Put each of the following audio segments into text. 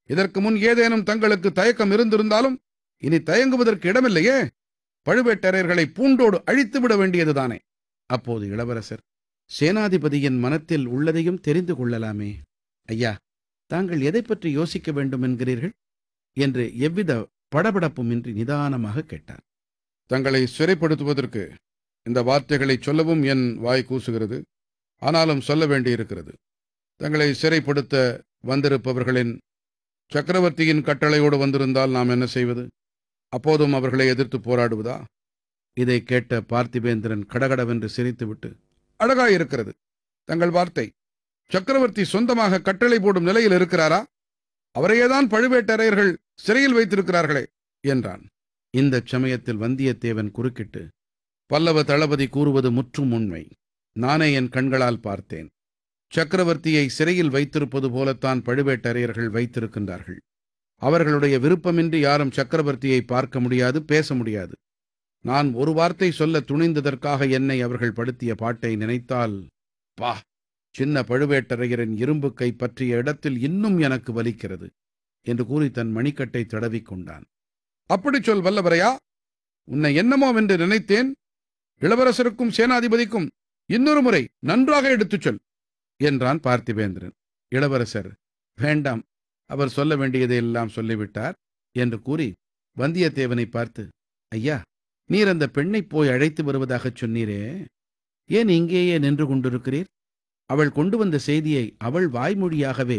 இதற்கு முன் ஏதேனும் தங்களுக்கு தயக்கம் இருந்திருந்தாலும் இனி தயங்குவதற்கு இடமில்லையே பழுவேட்டரையர்களை பூண்டோடு அழித்து விட வேண்டியதுதானே அப்போது இளவரசர் சேனாதிபதியின் மனத்தில் உள்ளதையும் தெரிந்து கொள்ளலாமே ஐயா தாங்கள் எதை பற்றி யோசிக்க வேண்டும் என்கிறீர்கள் என்று எவ்வித படபடப்புமின்றி நிதானமாக கேட்டார் தங்களை சிறைப்படுத்துவதற்கு இந்த வார்த்தைகளை சொல்லவும் என் வாய் கூசுகிறது ஆனாலும் சொல்ல வேண்டியிருக்கிறது தங்களை சிறைப்படுத்த வந்திருப்பவர்களின் சக்கரவர்த்தியின் கட்டளையோடு வந்திருந்தால் நாம் என்ன செய்வது அப்போதும் அவர்களை எதிர்த்து போராடுவதா இதை கேட்ட பார்த்திபேந்திரன் கடகடவென்று சிரித்துவிட்டு அழகாயிருக்கிறது தங்கள் வார்த்தை சக்கரவர்த்தி சொந்தமாக கட்டளை போடும் நிலையில் இருக்கிறாரா அவரையேதான் பழுவேட்டரையர்கள் சிறையில் வைத்திருக்கிறார்களே என்றான் இந்த சமயத்தில் வந்தியத்தேவன் குறுக்கிட்டு பல்லவ தளபதி கூறுவது முற்றும் உண்மை நானே என் கண்களால் பார்த்தேன் சக்கரவர்த்தியை சிறையில் வைத்திருப்பது போலத்தான் பழுவேட்டரையர்கள் வைத்திருக்கின்றார்கள் அவர்களுடைய விருப்பமின்றி யாரும் சக்கரவர்த்தியை பார்க்க முடியாது பேச முடியாது நான் ஒரு வார்த்தை சொல்ல துணிந்ததற்காக என்னை அவர்கள் படுத்திய பாட்டை நினைத்தால் பா சின்ன பழுவேட்டரையரின் இரும்பு கை பற்றிய இடத்தில் இன்னும் எனக்கு வலிக்கிறது என்று கூறி தன் மணிக்கட்டை தடவிக் கொண்டான் அப்படி சொல் வல்லவரையா உன்னை என்னமோவென்று நினைத்தேன் இளவரசருக்கும் சேனாதிபதிக்கும் இன்னொரு முறை நன்றாக எடுத்துச் சொல் என்றான் பார்த்திபேந்திரன் இளவரசர் வேண்டாம் அவர் சொல்ல வேண்டியதை எல்லாம் சொல்லிவிட்டார் என்று கூறி வந்தியத்தேவனை பார்த்து ஐயா நீர் அந்த பெண்ணை போய் அழைத்து வருவதாகச் சொன்னீரே ஏன் இங்கேயே நின்று கொண்டிருக்கிறீர் அவள் கொண்டு வந்த செய்தியை அவள் வாய்மொழியாகவே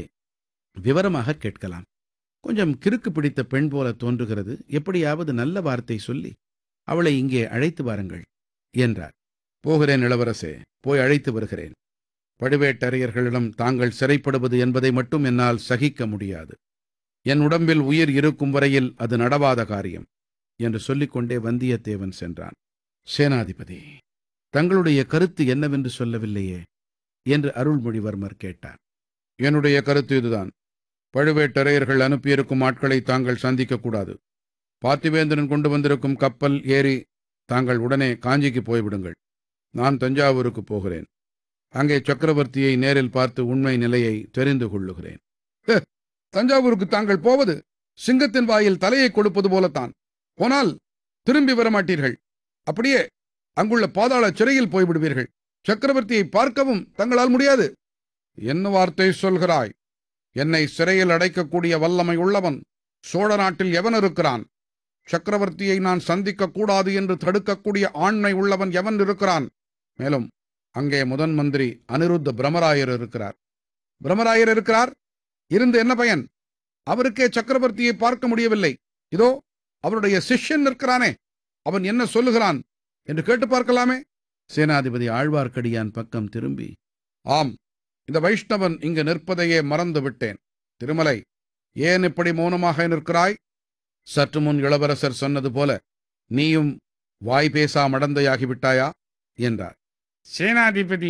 விவரமாக கேட்கலாம் கொஞ்சம் கிறுக்கு பிடித்த பெண் போல தோன்றுகிறது எப்படியாவது நல்ல வார்த்தை சொல்லி அவளை இங்கே அழைத்து வாருங்கள் என்றார் போகிறேன் இளவரசே போய் அழைத்து வருகிறேன் பழுவேட்டரையர்களிடம் தாங்கள் சிறைப்படுவது என்பதை மட்டும் என்னால் சகிக்க முடியாது என் உடம்பில் உயிர் இருக்கும் வரையில் அது நடவாத காரியம் என்று சொல்லிக்கொண்டே வந்தியத்தேவன் சென்றான் சேனாதிபதி தங்களுடைய கருத்து என்னவென்று சொல்லவில்லையே என்று அருள்மொழிவர்மர் கேட்டார் என்னுடைய கருத்து இதுதான் பழுவேட்டரையர்கள் அனுப்பியிருக்கும் ஆட்களை தாங்கள் சந்திக்கக்கூடாது பார்த்திவேந்திரன் கொண்டு வந்திருக்கும் கப்பல் ஏறி தாங்கள் உடனே காஞ்சிக்கு போய்விடுங்கள் நான் தஞ்சாவூருக்கு போகிறேன் அங்கே சக்கரவர்த்தியை நேரில் பார்த்து உண்மை நிலையை தெரிந்து கொள்ளுகிறேன் "ஹே, தஞ்சாவூருக்கு தாங்கள் போவது சிங்கத்தின் வாயில் தலையை கொடுப்பது போலத்தான் போனால் திரும்பி வரமாட்டீர்கள் அப்படியே அங்குள்ள பாதாள சிறையில் போய்விடுவீர்கள் சக்கரவர்த்தியை பார்க்கவும் தங்களால் முடியாது என்ன வார்த்தை சொல்கிறாய் என்னை சிறையில் அடைக்கக்கூடிய வல்லமை உள்ளவன் சோழ நாட்டில் எவன் இருக்கிறான் சக்கரவர்த்தியை நான் சந்திக்க கூடாது என்று தடுக்கக்கூடிய ஆண்மை உள்ளவன் எவன் இருக்கிறான் மேலும் அங்கே முதன் மந்திரி அனிருத்த பிரமராயர் இருக்கிறார் பிரமராயர் இருக்கிறார் இருந்து என்ன பயன் அவருக்கே சக்கரவர்த்தியை பார்க்க முடியவில்லை இதோ அவருடைய சிஷ்யன் நிற்கிறானே அவன் என்ன சொல்லுகிறான் என்று கேட்டு பார்க்கலாமே சேனாதிபதி ஆழ்வார்க்கடியான் பக்கம் திரும்பி ஆம் இந்த வைஷ்ணவன் இங்கு நிற்பதையே மறந்து விட்டேன் திருமலை ஏன் இப்படி மௌனமாக நிற்கிறாய் சற்று முன் இளவரசர் சொன்னது போல நீயும் வாய் பேசா மடந்தையாகிவிட்டாயா என்றார் சேனாதிபதி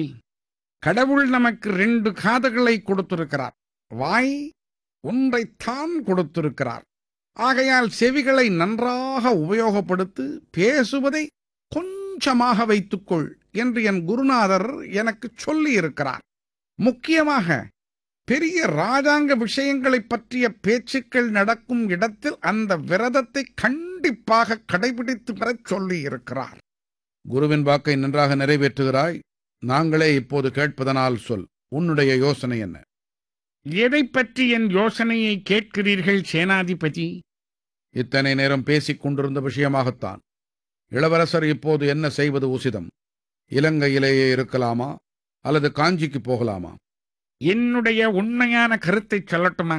கடவுள் நமக்கு ரெண்டு காதுகளை கொடுத்திருக்கிறார் வாய் ஒன்றைத்தான் கொடுத்திருக்கிறார் ஆகையால் செவிகளை நன்றாக உபயோகப்படுத்து பேசுவதை கொஞ்சமாக வைத்துக்கொள் என்று என் குருநாதர் எனக்கு சொல்லி இருக்கிறார் முக்கியமாக பெரிய ராஜாங்க விஷயங்களைப் பற்றிய பேச்சுக்கள் நடக்கும் இடத்தில் அந்த விரதத்தை கண்டிப்பாக கடைபிடித்து வரச் சொல்லி இருக்கிறார் குருவின் வாக்கை நன்றாக நிறைவேற்றுகிறாய் நாங்களே இப்போது கேட்பதனால் சொல் உன்னுடைய யோசனை என்ன எதை பற்றி என் யோசனையை கேட்கிறீர்கள் சேனாதிபதி இத்தனை நேரம் பேசிக் கொண்டிருந்த விஷயமாகத்தான் இளவரசர் இப்போது என்ன செய்வது உசிதம் இலங்கையிலேயே இருக்கலாமா அல்லது காஞ்சிக்கு போகலாமா என்னுடைய உண்மையான கருத்தை சொல்லட்டுமா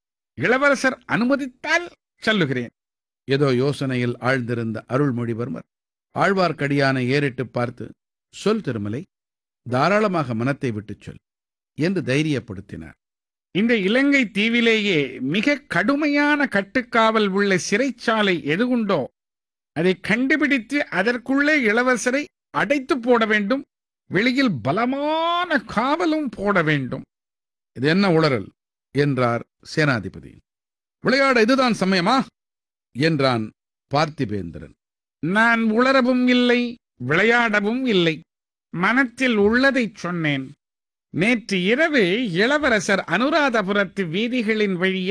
இளவரசர் அனுமதித்தால் சொல்லுகிறேன் ஏதோ யோசனையில் ஆழ்ந்திருந்த அருள்மொழிவர்மர் ஆழ்வார்க்கடியானை ஏறிட்டு பார்த்து சொல் திருமலை தாராளமாக மனத்தை விட்டுச் சொல் என்று தைரியப்படுத்தினார் இந்த இலங்கை தீவிலேயே மிக கடுமையான கட்டுக்காவல் உள்ள சிறைச்சாலை எது உண்டோ அதை கண்டுபிடித்து அதற்குள்ளே இளவரசரை அடைத்து போட வேண்டும் வெளியில் பலமான காவலும் போட வேண்டும் இது என்ன உளறல் என்றார் சேனாதிபதி விளையாட இதுதான் சமயமா என்றான் பார்த்திபேந்திரன் நான் உளரவும் இல்லை விளையாடவும் இல்லை மனத்தில் உள்ளதைச் சொன்னேன் நேற்று இரவு இளவரசர் அனுராதபுரத்து வீதிகளின் வழியே